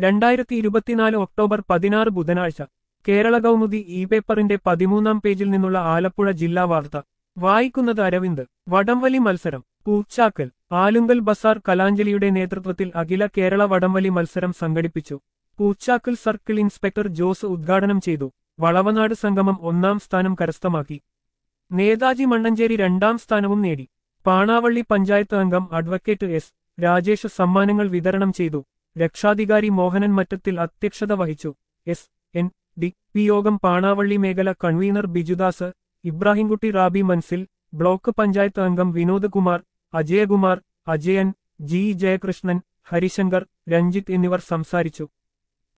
രണ്ടായിരത്തി ഇരുപത്തിനാല് ഒക്ടോബർ പതിനാറ് ബുധനാഴ്ച കേരള കൗമുദി ഇ പേപ്പറിന്റെ പതിമൂന്നാം പേജിൽ നിന്നുള്ള ആലപ്പുഴ ജില്ലാ വാർത്ത വായിക്കുന്നത് അരവിന്ദ് വടംവലി മത്സരം പൂച്ചാക്കൽ ആലുങ്കൽ ബസാർ കലാഞ്ജലിയുടെ നേതൃത്വത്തിൽ അഖില കേരള വടംവലി മത്സരം സംഘടിപ്പിച്ചു പൂച്ചാക്കൽ സർക്കിൾ ഇൻസ്പെക്ടർ ജോസ് ഉദ്ഘാടനം ചെയ്തു വളവനാട് സംഗമം ഒന്നാം സ്ഥാനം കരസ്ഥമാക്കി നേതാജി മണ്ണഞ്ചേരി രണ്ടാം സ്ഥാനവും നേടി പാണാവള്ളി പഞ്ചായത്ത് അംഗം അഡ്വക്കേറ്റ് എസ് രാജേഷ് സമ്മാനങ്ങൾ വിതരണം ചെയ്തു രക്ഷാധികാരി മോഹനൻ മറ്റത്തിൽ അധ്യക്ഷത വഹിച്ചു എസ് എൻ ഡി പി യോഗം പാണാവള്ളി മേഖല കൺവീനർ ബിജുദാസ് ഇബ്രാഹിംകുട്ടി റാബി മൻസിൽ ബ്ലോക്ക് പഞ്ചായത്ത് അംഗം വിനോദ് കുമാർ അജയകുമാർ അജയൻ ജി ജയകൃഷ്ണൻ ഹരിശങ്കർ രഞ്ജിത്ത് എന്നിവർ സംസാരിച്ചു